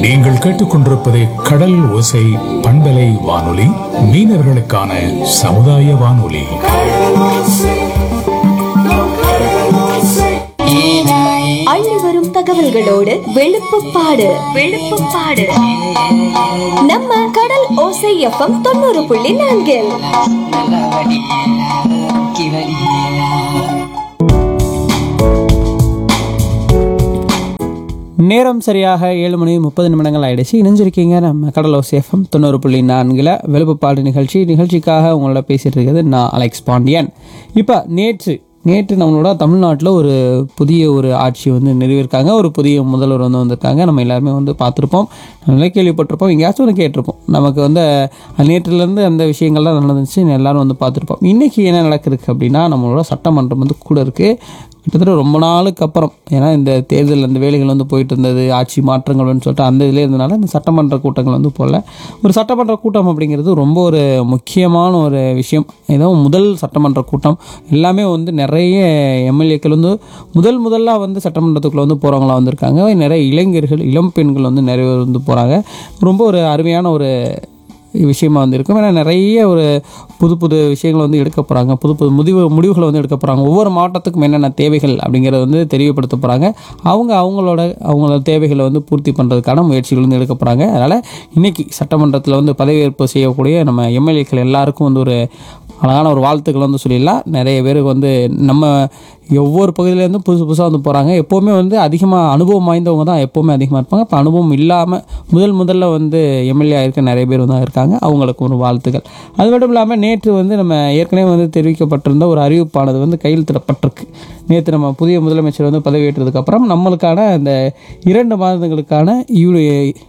நீங்கள் கேட்டுக்கொண்டிருப்பது கடல் ஓசை பண்பலை வானொலி மீனவர்களுக்கான சமுதாய வானொலி அள்ளி வரும் தகவல்களோடு வெளுப்புப்பாடு வெளுப்புப்பாடு நம்ம கடல் ஓசை எஃப்எம் தொண்ணூறு புள்ளி நான்கில் நேரம் சரியாக ஏழு மணி முப்பது நிமிடங்கள் ஆயிடுச்சு இணைஞ்சிருக்கீங்க நம்ம கடலோ சேஃபம் தொண்ணூறு புள்ளி நான்கில் வெளுப்புப்பாடு நிகழ்ச்சி நிகழ்ச்சிக்காக உங்களோட பேசிட்டு இருக்கிறது நான் அலெக்ஸ் பாண்டியன் இப்போ நேற்று நேற்று நம்மளோட தமிழ்நாட்டில் ஒரு புதிய ஒரு ஆட்சி வந்து நிறுவியிருக்காங்க ஒரு புதிய முதல்வர் வந்து வந்திருக்காங்க நம்ம எல்லாருமே வந்து பார்த்துருப்போம் நல்லா கேள்விப்பட்டிருப்போம் எங்கேயாச்சும் ஒன்று கேட்டிருப்போம் நமக்கு வந்து அஹ், நேற்றுலேருந்து அந்த விஷயங்கள்லாம் நடந்துச்சு எல்லாரும் வந்து பார்த்துருப்போம் இன்றைக்கி என்ன நடக்குது அப்படின்னா நம்மளோட சட்டமன்றம் வந்து கூட இருக்குது கிட்டத்தட்ட ரொம்ப நாளுக்கு அப்புறம் ஏன்னா இந்த தேர்தல் அந்த வேலைகள் வந்து போயிட்டு இருந்தது ஆட்சி மாற்றங்கள்னு சொல்லிட்டு அந்த இதிலே இருந்தனால இந்த சட்டமன்ற கூட்டங்கள் வந்து போகல ஒரு சட்டமன்ற கூட்டம் அப்படிங்கிறது ரொம்ப ஒரு முக்கியமான ஒரு விஷயம் ஏதோ முதல் சட்டமன்ற கூட்டம் எல்லாமே வந்து நிறைய எம்எல்ஏக்கள் வந்து முதல் முதல்ல வந்து சட்டமன்றத்துக்குள்ள வந்து போகிறவங்களா வந்திருக்காங்க நிறைய இளைஞர்கள் இளம் பெண்கள் வந்து நிறைய பேர் வந்து போகிறாங்க ரொம்ப ஒரு அருமையான ஒரு விஷயமா வந்து இருக்கும் ஏன்னா நிறைய ஒரு புது புது விஷயங்கள் வந்து எடுக்க போகிறாங்க புது புது முடிவு முடிவுகளை வந்து எடுக்க போகிறாங்க ஒவ்வொரு மாவட்டத்துக்கும் என்னென்ன தேவைகள் அப்படிங்கிறத வந்து தெரியப்படுத்த போகிறாங்க அவங்க அவங்களோட அவங்களோட தேவைகளை வந்து பூர்த்தி பண்ணுறதுக்கான முயற்சிகள் வந்து எடுக்க போகிறாங்க அதனால் இன்றைக்கி சட்டமன்றத்தில் வந்து பதவியேற்பு செய்யக்கூடிய நம்ம எம்எல்ஏக்கள் எல்லாருக்கும் வந்து ஒரு அழகான ஒரு வாழ்த்துக்கள் வந்து சொல்லிடலாம் நிறைய பேருக்கு வந்து நம்ம ஒவ்வொரு பகுதியிலேருந்து புதுசு புதுசாக வந்து போகிறாங்க எப்போவுமே வந்து அதிகமாக அனுபவம் வாய்ந்தவங்க தான் எப்போவுமே அதிகமாக இருப்பாங்க இப்போ அனுபவம் இல்லாமல் முதல் முதல்ல வந்து எம்எல்ஏ இருக்க நிறைய பேர் வந்து இருக்காங்க அவங்களுக்கு ஒரு வாழ்த்துக்கள் அது மட்டும் இல்லாமல் நேற்று வந்து நம்ம ஏற்கனவே வந்து தெரிவிக்கப்பட்டிருந்த ஒரு அறிவிப்பானது வந்து கையெழுத்திடப்பட்டிருக்கு நேற்று நம்ம புதிய முதலமைச்சர் வந்து பதவியேற்றதுக்கப்புறம் நம்மளுக்கான இந்த இரண்டு மாதங்களுக்கான யூ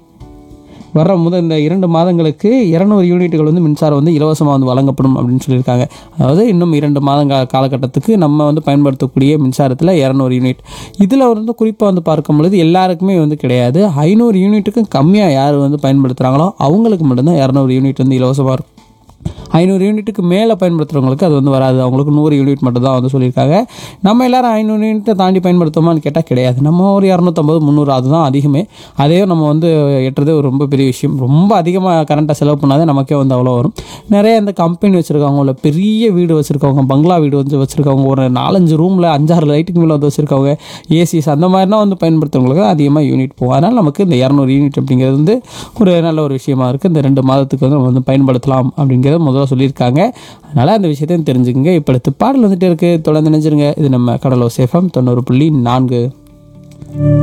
வர்ற முதல் இந்த இரண்டு மாதங்களுக்கு இரநூறு யூனிட்டுகள் வந்து மின்சாரம் வந்து இலவசமாக வந்து வழங்கப்படும் அப்படின்னு சொல்லியிருக்காங்க அதாவது இன்னும் இரண்டு மாதங்க காலகட்டத்துக்கு நம்ம வந்து பயன்படுத்தக்கூடிய மின்சாரத்தில் இரநூறு யூனிட் இதில் வந்து குறிப்பாக வந்து பார்க்கும் பொழுது எல்லாருக்குமே வந்து கிடையாது ஐநூறு யூனிட்டுக்கும் கம்மியாக யார் வந்து பயன்படுத்துகிறாங்களோ அவங்களுக்கு மட்டும்தான் இரநூறு யூனிட் வந்து இலவசமாக இருக்கும் ஐநூறு யூனிட்டுக்கு மேலே பயன்படுத்துகிறவங்களுக்கு அது வந்து வராது அவங்களுக்கு நூறு யூனிட் மட்டும் தான் வந்து சொல்லியிருக்காங்க நம்ம எல்லாரும் ஐநூறு யூனிட்டை தாண்டி பயன்படுத்தோமான்னு கேட்டால் கிடையாது நம்ம ஒரு இரநூத்தம்பது முந்நூறு அதுதான் அதிகமே அதே நம்ம வந்து எட்டுறது ஒரு ரொம்ப பெரிய விஷயம் ரொம்ப அதிகமாக கரண்ட்டை செலவு பண்ணாதே நமக்கே வந்து அவ்வளோ வரும் நிறைய இந்த கம்பெனி வச்சுருக்கவங்க இல்லை பெரிய வீடு வச்சுருக்கவங்க பங்களா வீடு வந்து வச்சுருக்கவங்க ஒரு நாலஞ்சு ரூமில் அஞ்சாறு லைட்டுக்கு மேலே வந்து வச்சுருக்கவங்க ஏசிஸ் அந்த மாதிரிலாம் வந்து பயன்படுத்துறவங்களுக்கு தான் அதிகமாக யூனிட் போகும் அதனால் நமக்கு இந்த இரநூறு யூனிட் அப்படிங்கிறது வந்து ஒரு நல்ல ஒரு விஷயமா இருக்குது இந்த ரெண்டு மாதத்துக்கு வந்து நம்ம வந்து பயன்படுத்தலாம் அப்படிங்கிறத முதல்ல சொல்லியிருக்காங்க அதனால் அந்த விஷயத்தையும் தெரிஞ்சுக்கங்க இப்போ அடுத்து பாடல் வந்துட்டு இருக்குது தொடர்ந்து நினைச்சிருங்க இது நம்ம கடலோ சேஃபம் தொண்ணூறு புள்ளி நான்கு